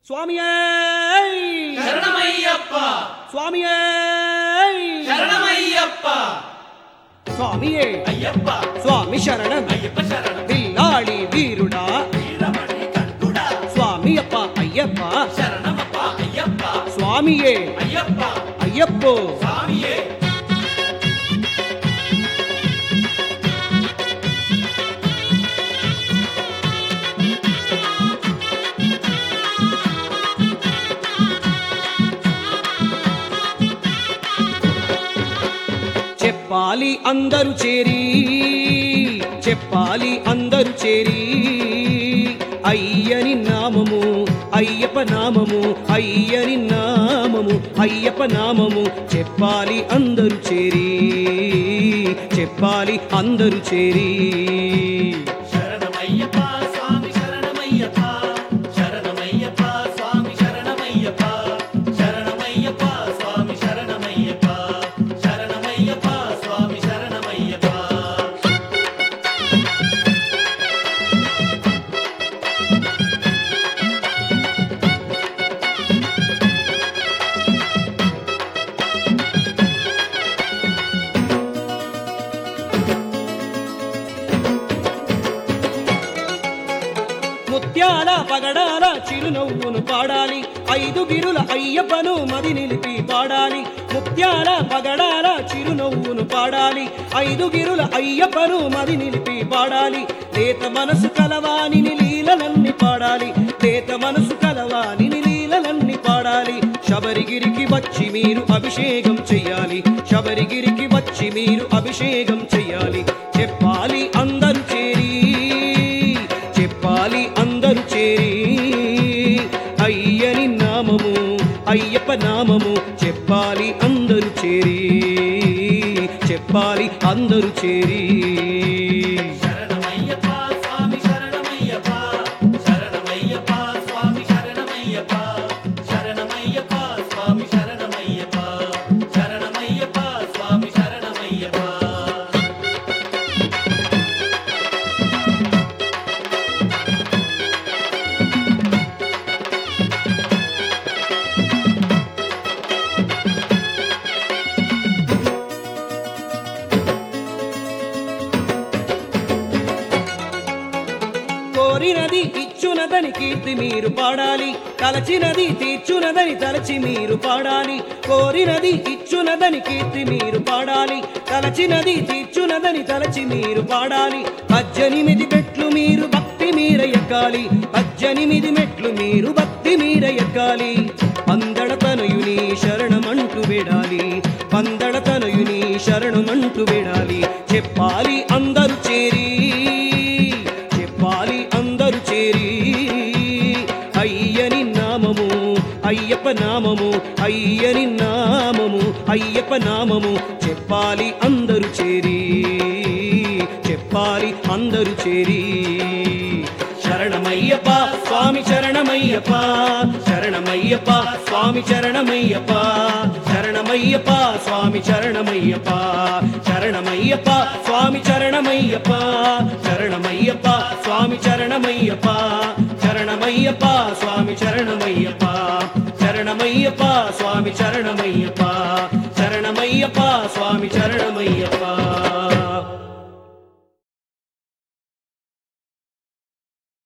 స్వామియే శరణమయ్యప్ప స్వామియే శరణమయ్యప్ప స్వామియే అయ్యప్ప స్వామి శరణం అయ్యప్ప శరణం పిల్లాడి వీరుడా వీరమణి కంఠుడా స్వామి అప్ప అయ్యప్ప శరణమప్ప అయ్యప్ప స్వామియే అయ్యప్ప అయ్యప్పో స్వామియే చెప్పాలి అందరూ చేరి చెప్పాలి అందరూ చేరి అయ్యని నామము అయ్యప్ప నామము అయ్యని నామము అయ్యప్ప నామము చెప్పాలి అందరూ చేరి చెప్పాలి అందరూ చేరి శరణమయ్యప్ప స్వామి శరణమయ్యప్ప శరణమయ్యప్ప స్వామి శరణమయ్యప్ప శరణమయ్యప్ప స్వామి శరణమయ్యప్ప శరణమయ్యప్ప స్వామి శరణమయ్యప్ప ముత్యాల పగడాల చిరునవ్వును పాడాలి ఐదు గిరుల అయ్యప్పను మది నిలిపి పాడాలి ముత్యాల పగడాల చిరునవ్వును పాడాలి ఐదు గిరుల అయ్యప్పను మది నిలిపి పాడాలి లేత మనసు కలవాని లీలలన్నీ పాడాలి లేత మనసు కలవాని లీలలన్నీ పాడాలి శబరిగిరికి వచ్చి మీరు అభిషేకం చెయ్యాలి శబరిగిరికి వచ్చి మీరు అభిషేకం చెయ్యాలి చెప్పాలి అందరూ చేరి చెప్పాలి అందరూ చేరి అయ్యని నామము అయ్యప్ప నామము చెప్పాలి అందరూ చేరి చెప్పాలి అందరూ చేరి శరణమయ్యప్ప స్వామి శరణమయ్యప్ప శరణమయ్యప్ప స్వామి శరణమయ్యప్ప శరణమయ్యప్ప స్వామి శరణమయ్యప్ప శరణమయ్యప్ప స్వామి శరణమయ్యప్ప కోరినది ఇచ్చునదని కీర్తి మీరు పాడాలి తలచినది తీర్చునదని తలచి మీరు పాడాలి కోరినది ఇచ్చునదని కీర్తి మీరు పాడాలి తలచినది తీర్చునదని తలచి మీరు పాడాలి పద్దెనిమిది మెట్లు మీరు భక్తి మీర ఎక్కాలి పద్దెనిమిది మెట్లు మీరు భక్తి మీర ఎక్కాలి పందడ తనయుని శరణమంటూ విడాలి పందడ తనయుని శరణమంటూ విడాలి చెప్పాలి అందరూ చేరి చెప్పాలి అందరూ చేరి అయ్యని నామము అయ్యప్ప నామము అయ్యని నామము అయ్యప్ప నామము చెప్పాలి అందరూ చేరి చెప్పాలి అందరూ చేరి శరణమయ్యప్ప స్వామి శరణమయ్యప్ప శరణమయ్యప్ప స్వామి శరణమయ్యప్ప శరణమయ్యప్ప స్వామి శరణమయ్యప్ప శరణమయ్యప్ప స్వామి శరణమయ్యప్ప శరణమయ్యప్ప స్వామి శరణమయ్యప్ప శరణమయ్యప్ప స్వామి శరణమయ్యప్ప శరణమయ్యప్ప స్వామి శరణమయ్యప్ప శరణమయ్యప్ప స్వామి శరణమయ్యప్ప